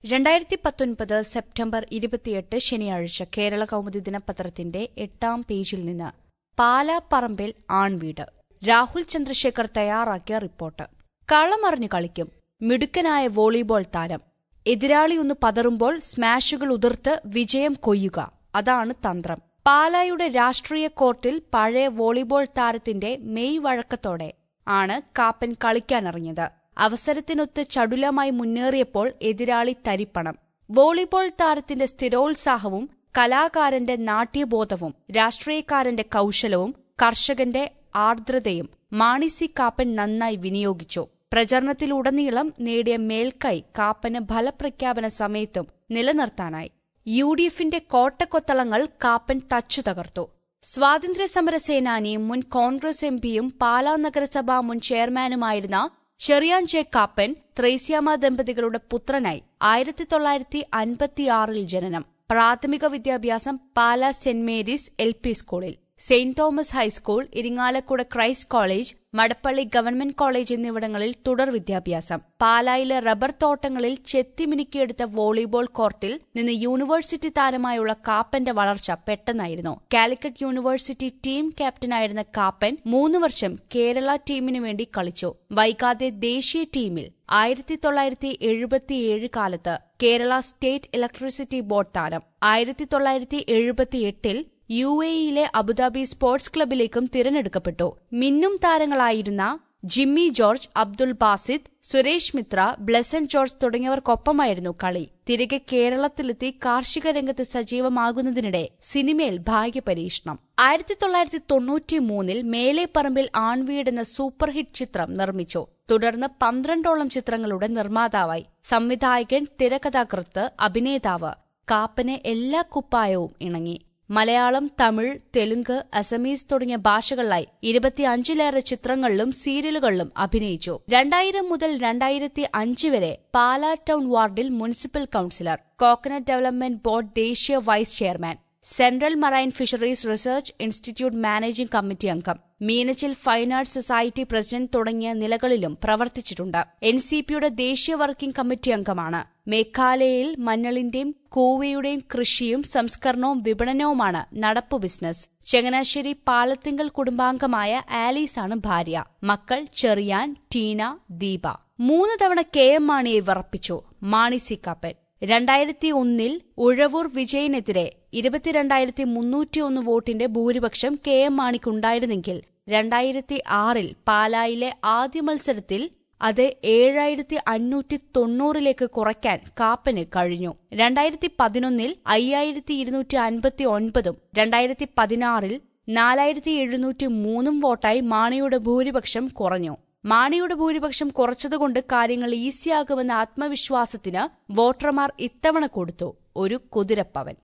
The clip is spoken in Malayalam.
രണ്ടായിരത്തി പത്തൊൻപത് സെപ്റ്റംബർ ഇരുപത്തിയെട്ട് ശനിയാഴ്ച കേരള കൗമുദി ദിനപത്രത്തിന്റെ എട്ടാം പേജിൽ നിന്ന് പാലാപ്പറമ്പിൽ ആൺവീട് രാഹുൽ ചന്ദ്രശേഖർ തയ്യാറാക്കിയ റിപ്പോർട്ട് കളമറിഞ്ഞു കളിക്കും മിടുക്കനായ വോളിബോൾ താരം എതിരാളി ഒന്ന് പതറുമ്പോൾ സ്മാഷുകൾ ഉതിർത്ത് വിജയം കൊയ്യുക അതാണ് തന്ത്രം പാലായുടെ രാഷ്ട്രീയ കോർട്ടിൽ പഴയ വോളിബോൾ താരത്തിന്റെ മെയ് വഴക്കത്തോടെ ആണ് കാപ്പൻ കളിക്കാനിറങ്ങിയത് അവസരത്തിനൊത്ത് ചടുലമായി മുന്നേറിയപ്പോൾ എതിരാളി തരിപ്പണം വോളിബോൾ താരത്തിന്റെ സ്ഥിരോത്സാഹവും കലാകാരന്റെ നാട്യബോധവും രാഷ്ട്രീയക്കാരന്റെ കൌശലവും കർഷകന്റെ ആർദ്രതയും മാണി സി കാപ്പൻ നന്നായി വിനിയോഗിച്ചു പ്രചരണത്തിലുടനീളം നേടിയ മേൽക്കൈ കാപ്പന് ഫലപ്രഖ്യാപന സമയത്തും നിലനിർത്താനായി യു ഡി എഫിന്റെ കോട്ടക്കൊത്തളങ്ങൾ കാപ്പൻ തച്ചു തകർത്തു സ്വാതന്ത്ര്യസമര സേനാനിയും മുൻ കോൺഗ്രസ് എംപിയും പാലാ നഗരസഭാ മുൻ ചെയർമാനുമായിരുന്ന ചെറിയാൻ ജെ കാപ്പൻ ത്രേസ്യാമ ദമ്പതികളുടെ പുത്രനായി ആയിരത്തി തൊള്ളായിരത്തി അൻപത്തിയാറിൽ ജനനം പ്രാഥമിക വിദ്യാഭ്യാസം Pala Saint Mary's L P സ്കൂളിൽ Saint Thomas high school Irinjalakuda Christ college Madappally government college എന്നിവിടങ്ങളിൽ തുടർ വിദ്യാഭ്യാസം പാലായിലെ റബ്ബർ തോട്ടങ്ങളിൽ ചെത്തിമിനുക്കിയെടുത്ത വോളിബോൾ കോർട്ടിൽ നിന്ന് യൂണിവേഴ്സിറ്റി താരമായുള്ള കാപ്പന്റെ വളർച്ച പെട്ടെന്നായിരുന്നു കാലിക്കറ്റ് യൂണിവേഴ്സിറ്റി ടീം ക്യാപ്റ്റനായിരുന്ന കാപ്പൻ മൂന്ന് വർഷം കേരള ടീമിനു വേണ്ടി കളിച്ചു വൈകാതെ ദേശീയ ടീമിൽ ആയിരത്തി തൊള്ളായിരത്തി എഴുപത്തിയേഴ് കാലത്ത് കേരള സ്റ്റേറ്റ് ഇലക്ട്രിസിറ്റി ബോർഡ് താരം ആയിരത്തി തൊള്ളായിരത്തി എഴുപത്തിയെട്ടിൽ യു എയിലെ അബുദാബി സ്പോർട്സ് ക്ലബിലേക്കും തിരഞ്ഞെടുക്കപ്പെട്ടു മിന്നും താരങ്ങളായിരുന്ന ജിമ്മി ജോർജ് അബ്ദുൾ ബാസിദ് സുരേഷ് മിത്ര ബ്ലെസൻ ജോർജ് തുടങ്ങിയവർക്കൊപ്പമായിരുന്നു കളി തിരികെ കേരളത്തിലെത്തി കാർഷിക രംഗത്ത് സജീവമാകുന്നതിനിടെ സിനിമയിൽ ഭാഗ്യ പരീക്ഷണം ആയിരത്തി തൊള്ളായിരത്തി തൊണ്ണൂറ്റി മൂന്നിൽ മേലെപ്പറമ്പിൽ ആൺവീട് എന്ന സൂപ്പർ ഹിറ്റ് ചിത്രം നിർമ്മിച്ചു തുടർന്ന് പന്ത്രണ്ടോളം ചിത്രങ്ങളുടെ നിർമ്മാതാവായി സംവിധായകൻ തിരക്കഥാകൃത്ത് അഭിനേതാവ് കാപ്പന് എല്ലാ കുപ്പായവും ഇണങ്ങി മലയാളം തമിഴ് തെലുങ്ക് അസമീസ് തുടങ്ങിയ ഭാഷകളിലായി ഇരുപത്തിയഞ്ചിലേറെ ചിത്രങ്ങളിലും സീരിയലുകളിലും അഭിനയിച്ചു രണ്ടായിരം മുതൽ രണ്ടായിരത്തി അഞ്ച് വരെ പാലാ ടൗൺ വാർഡിൽ municipal councillor coconut development board ദേശീയ vice chairman central marine fisheries research institute managing committee അംഗം Meenachil fine arts society president തുടങ്ങിയ നിലകളിലും പ്രവർത്തിച്ചിട്ടുണ്ട് എൻ സി പിയുടെ ദേശീയ വർക്കിംഗ് കമ്മിറ്റി അംഗമാണ് മേഘാലയയിൽ മഞ്ഞളിന്റെയും കൂവയുടെയും കൃഷിയും സംസ്കരണവും വിപണനവുമാണ് നടപ്പു ബിസിനസ് ചങ്ങനാശ്ശേരി പാലത്തിങ്കൽ കുടുംബാംഗമായ ആലീസാണ് ഭാര്യ മക്കൾ ചെറിയാൻ ടീന ദീപ മൂന്ന് തവണ കെ എം മാണിയെ വിറപ്പിച്ചു മാണി സി കാപ്പൻ രണ്ടായിരത്തി ഒന്നിൽ ഉഴവൂർ വിജയനെതിരെ ഇരുപത്തിരണ്ടായിരത്തി മുന്നൂറ്റിയൊന്ന് വോട്ടിന്റെ ഭൂരിപക്ഷം കെ എം മാണിക്കുണ്ടായിരുന്നെങ്കിൽ രണ്ടായിരത്തി ആറിൽ പാലായിലെ ആദ്യ മത്സരത്തിൽ അത് ഏഴായിരത്തി അഞ്ഞൂറ്റി തൊണ്ണൂറിലേക്ക് കുറയ്ക്കാൻ കാപ്പന് കഴിഞ്ഞു രണ്ടായിരത്തി പതിനൊന്നിൽ അയ്യായിരത്തി ഇരുന്നൂറ്റി അൻപത്തി ഒൻപതും രണ്ടായിരത്തി പതിനാറിൽ നാലായിരത്തി എഴുന്നൂറ്റി മൂന്നും വോട്ടായി മാണിയുടെ ഭൂരിപക്ഷം കുറഞ്ഞു മാണിയുടെ ഭൂരിപക്ഷം കുറച്ചതുകൊണ്ട് കാര്യങ്ങൾ ഈസിയാകുമെന്ന ആത്മവിശ്വാസത്തിന് വോട്ടർമാർ ഇത്തവണ കൊടുത്തു ഒരു കുതിരപ്പവൻ